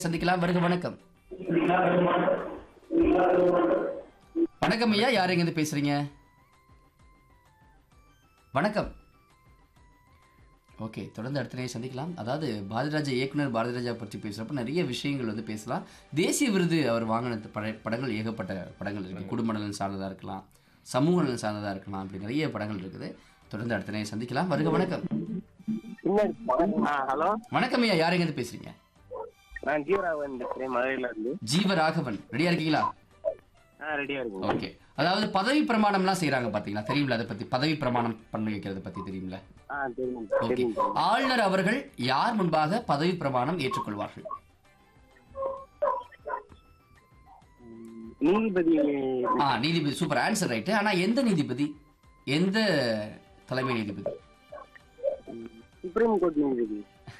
சந்திக்கலாம் வருக வணக்கம் வணக்கம் ஐயா யார் எங்கேருந்து பேசுறீங்க வணக்கம் ஓகே தொடர்ந்து அடுத்த நேரம் சந்திக்கலாம் அதாவது பாரதிராஜா இயக்குனர் பாரதிராஜா பற்றி பேசுகிறப்ப நிறைய விஷயங்கள் வந்து பேசலாம் தேசிய விருது அவர் வாங்கின பட படங்கள் ஏகப்பட்ட படங்கள் இருக்குது குடும்ப நலன் சார்ந்ததாக இருக்கலாம் சமூக நலன் சார்ந்ததாக இருக்கலாம் அப்படி நிறைய படங்கள் இருக்குது தொடர்ந்து அடுத்த நேரம் சந்திக்கலாம் வருக வணக்கம் ஹலோ வணக்கம் ஐயா யார் எங்கேருந்து பேசுறீங்க நான் ஜீவராகவன் பேசுறேன் மதுரையில இருந்து ஜீவராகவன் ரெடியா இருக்கீங்களா ஆ ரெடியா இருக்குங்க ஓகே அதாவது பதவி பிரமாணம்லாம் செய்றாங்க பாத்தீங்களா தெரியுங்களா அதை பத்தி பதவி பிரமாணம் பண்ணி வைக்கிறத பத்தி தெரியுங்களா ஆ தெரியும் ஓகே தெரியும் தெரியும். ஆளுநர் அவர்கள் யார் முன்பாக பதவி பிரமாணம் ஏற்றுக்கொள்வார்கள் நீதிபதி ஆ நீதிபதி சூப்பர் ஆன்சர் ரைட்டு ஆனா எந்த நீதிபதி எந்த தலைமை நீதிபதி சுப்ரீம் கோர்ட் நீதிபதி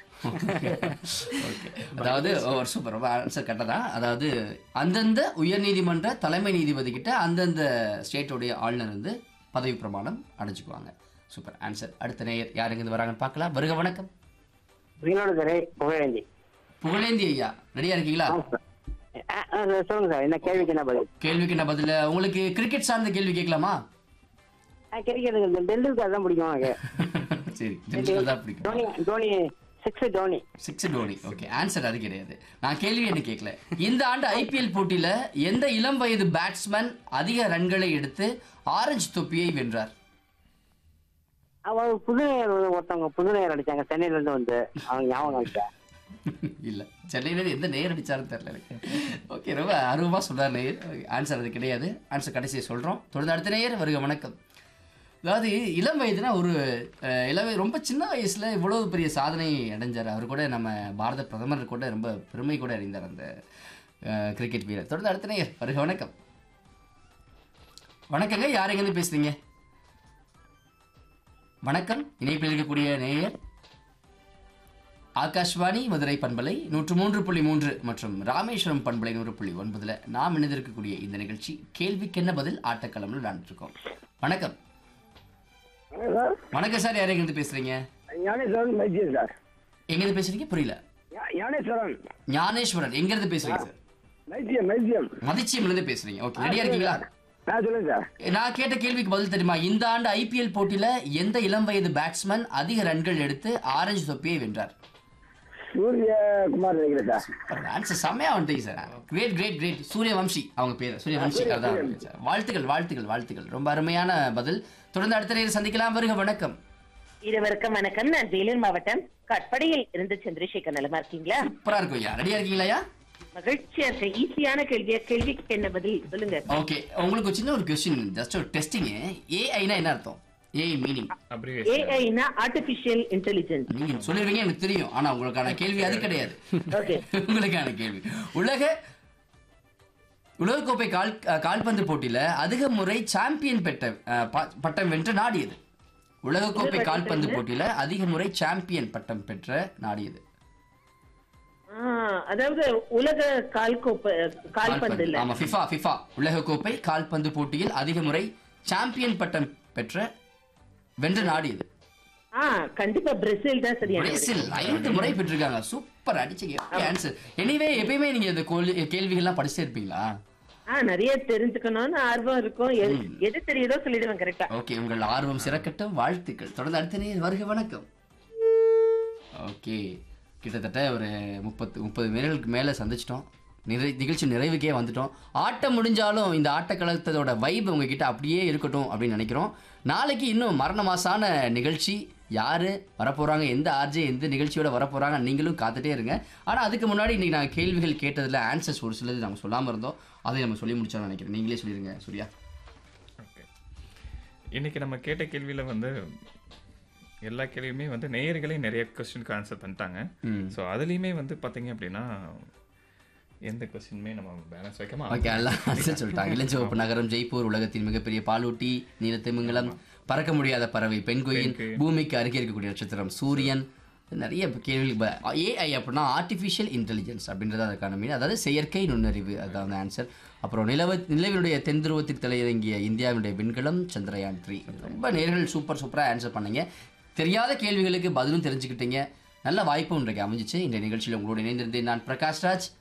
ஓகே அதாவது ஒரு சூப்பர் ரொம்ப ஆன்சர் கரெக்டாக தான் அதாவது அந்தந்த உயர்நீதிமன்ற தலைமை நீதிபதி கிட்ட அந்தந்த ஸ்டேட்டோடைய ஆளுநர் வந்து பதவி பிரமாணம் அடைஞ்சுக்குவாங்க சூப்பர் ஆன்சர் அடுத்த நேயர் யார் எங்கிருந்து வராங்கன்னு பார்க்கலாம் வருக வணக்கம் மயிலாடுதுறை புகழேந்தி புகழேந்தி ஐயா ரெடியா இருக்கீங்களா ஆ, ஆ, சொல்லுங்க சார் என்ன கேள்விக்கு என்ன பதில் கேள்விக்கு என்ன பதில் உங்களுக்கு கிரிக்கெட் சார்ந்த கேள்வி கேட்கலாமா ஆ, கிடைக்கிறது டெண்டுல்கர் தான் பிடிக்கும் எனக்கு சரி தெரிஞ்சுக்க தான் பிடிக்கும் Dhoni Dhoni six Dhoni six Dhoni okay answer அது கிடையாது நான் கேள்வி என்ன கேட்கல இந்த ஆண்டு ஐபிஎல் போட்டியில எந்த இளம் வயது பேட்ஸ்மேன் அதிக ரன்களை எடுத்து ஆரஞ்சு தொப்பியை வென்றார் அவ புதுநேயர் ஒருத்தவங்க புதுநேயர் அடிச்சாங்க சென்னையில இருந்து வந்து அவங்க ஞாபகம் வச்சா இல்ல சென்னையில இருந்து எந்த நேர் அடிச்சாருன்னு தெரியல எனக்கு ஓகே ரொம்ப அருவமா சொல்றாரு நேயர் ஆன்சர் அது கிடையாது ஆன்சர் கடைசியை சொல்றோம் தொடர்ந்து அடுத்த நேயர் வருக வணக்கம் அதாவது இளம் வயதுனா ஒரு அஹ், இளம் வயது ரொம்ப சின்ன வயசுல இவ்வளவு பெரிய சாதனை அடைஞ்சார் அவர் கூட நம்ம பாரத பிரதமர் கூட ரொம்ப பெருமை கூட அறிந்தார் அந்த அஹ், கிரிக்கெட் வீரர் தொடர்ந்து அடுத்த நேயர் வருக வணக்கம் வணக்கங்க யார் எங்கேருந்து பேசுறீங்க வணக்கம் இணைப்பில் இருக்கக்கூடிய நேயர் ஆகாஷ்வாணி மதுரை பண்பலை நூற்று மூன்று புள்ளி மூன்று மற்றும் ராமேஸ்வரம் பண்பலை நூறு புள்ளி ஒன்பதுல நாம் இணைந்திருக்கக்கூடிய இந்த நிகழ்ச்சி கேள்விக்கென்ன பதில் ஆட்டக்களம்னு விளையாண்டுட்டு இருக்கோம் வணக்கம் வணக்கம் சார் யார் எங்கிருந்து பேசுறீங்க ஞானேஸ்வரன் மைத்தியம் சார் எங்கிருந்து பேசுறீங்க புரியல ஞானேஸ்வரன் ஞானேஸ்வரன் எங்கிருந்து பேசுறீங்க சார் மைத்தியம் மைத்தியம் மதிச்சியம்ல இருந்து பேசுறீங்க ஓகே ரெடியா இருக்கீங்களா நான் சொல்லுங்க சார் நான் கேட்ட கேள்விக்கு பதில் தெரியுமா இந்த ஆண்டு ஐபிஎல் போட்டியில எந்த இளம் வயது பேட்ஸ்மேன் அதிக ரன்கள் எடுத்து ஆரஞ்சு தொப்பியை வென்றார் சூரியகுமார் நினைக்கிறேன் சார் ஆன்சர் செம்மையா வந்துட்டீங்க sir great great great Suryavanshi அவங்க பேர் சூரியவம்சி அதான் அவங்க பேர். வாழ்த்துக்கள் வாழ்த்துக்கள் வாழ்த்துக்கள் ரொம்ப அருமையான பதில் தொடர்ந்து அடுத்த நேரம் சந்திக்கலாம் வருக வணக்கம் இருவருக்கும் வணக்கம் நான் வேலூர் மாவட்டம் கட்படியில் இருந்து சந்திரசேகர் நலமா இருக்கீங்களா சூப்பரா இருக்கும் ஐயா ரெடியா இருக்கீங்களா ஐயா மகிழ்ச்சியா இருக்க ஈஸியான கேள்வியா கேள்விக்கு என்ன பதில் சொல்லுங்க ஓகே உங்களுக்கு ஒரு சின்ன ஒரு கொஸ்டின் ஜஸ்ட் ஒரு டெஸ்டிங் ஏஐனா என்ன அர்த்தம் ஏஐ மீனிங் ஏஐனா ஆர்டிபிஷியல் இன்டெலிஜென்ஸ் நீங்க சொல்லிடுவீங்க எனக்கு தெரியும் ஆனா உங்களுக்கான கேள்வி அது கிடையாது ஓகே உங்களுக்கான கேள்வி உலக உலகக்கோப்பை கால் கால்பந்து போட்டியில அதிக முறை சாம்பியன் பெற்ற அஹ், ப- பட்டம் வென்ற நாடு எது உலகக்கோப்பை கால்பந்து போட்டியில அதிக முறை சாம்பியன் பட்டம் பெற்ற நாடு எது அதாவது உலக கால்கோப்பை கால்பந்து இல்ல ஆமா ஃபிஃபா ஃபிஃபா உலகக்கோப்பை கால்பந்து போட்டியில் அதிக முறை சாம்பியன் பட்டம் பெற்ற வென்ற நாடு எது ஆ கண்டிப்பா பிரேசில் தான் சரியான பதில். பிரேசில் ஐந்து முறை பெற்றிருக்காங்க சூப்பர் அடிச்சீங்க ஆன்சர் எனிவே எப்பயுமே நீங்க இந்த கோல்- கேள்விகள்லாம் படிச்சே இருப்பீங்களா ஆ நிறைய தெரிஞ்சுக்கணும்னு ஆர்வம் இருக்கும் எது எது தெரியுதோ சொல்லிடுவேன் கரெக்டா ஓகே உங்கள் ஆர்வம் சிறக்கட்டும் வாழ்த்துக்கள் தொடர்ந்து அடுத்த நேர் வருக வணக்கம் ஓகே கிட்டத்தட்ட ஒரு முப்பத்து முப்பது பேர்களுக்கு மேலே சந்திச்சிட்டோம் நிறை நிகழ்ச்சி நிறைவுக்கே வந்துட்டோம் ஆட்டம் முடிஞ்சாலும் இந்த ஆட்டக்களத்தோட வைப் உங்ககிட்ட அப்படியே இருக்கட்டும் அப்படின்னு நினைக்கிறோம் நாளைக்கு இன்னும் மரண மாசான நிகழ்ச்சி யார் வரப்போகிறாங்க எந்த ஆர்ஜே எந்த நிகழ்ச்சியோட வரப்போகிறாங்க நீங்களும் காத்துட்டே இருங்க ஆனால் அதுக்கு முன்னாடி இன்றைக்கி நாங்கள் கேள்விகள் கேட்டதில் ஆன்சர்ஸ் ஒரு சிலது நாங்கள் சொல்லாமல் இருந்தோம் அதை நம்ம சொல்லி முடிச்சோம்னு நினைக்கிறேன் நீங்களே சொல்லிடுங்க சூர்யா ஓகே இன்னைக்கு நம்ம கேட்ட கேள்வியில் வந்து எல்லா கேள்வியுமே வந்து நேயர்களே நிறைய கொஸ்டினுக்கு ஆன்சர் பண்ணிட்டாங்க ம் ஸோ அதுலேயுமே வந்து பார்த்தீங்க அப்படின்னா எந்த கொஸ்டினுமே நம்ம பேலன்ஸ் வைக்காம ஓகே எல்லாம் answer சொல்லிட்டாங்க இளஞ்சிவப்பு நகரம் ஜெய்ப்பூர் உலகத்தின் மிகப்பெரிய பாலூட்டி நீலத்திமிங்கலம் பறக்க முடியாத பறவை பெண்குயின் பூமிக்கு அருகே இருக்கக்கூடிய நட்சத்திரம் சூரியன் நிறைய கேள்வி ஏஐ அப்படின்னா ஆர்டிஃபிஷியல் இன்டெலிஜென்ஸ் அப்படின்றது அதுக்கான மீன் அதாவது செயற்கை நுண்ணறிவு அதுதான் அந்த ஆன்சர் அப்புறம் நிலவ நிலவினுடைய தென் துருவத்தில் தலையிறங்கிய இந்தியாவினுடைய விண்கலம் சந்திரயான் த்ரீ ரொம்ப நேர்கள் சூப்பர் சூப்பராக ஆன்சர் பண்ணீங்க தெரியாத கேள்விகளுக்கு பதிலும் தெரிஞ்சுக்கிட்டீங்க நல்ல வாய்ப்பும் இன்றைக்கு அமைஞ்சிச்சு இந்த நிகழ்ச்சியில் உங்களோடு இணைந்திருந்தேன் நான் பிரகாஷ்ராஜ்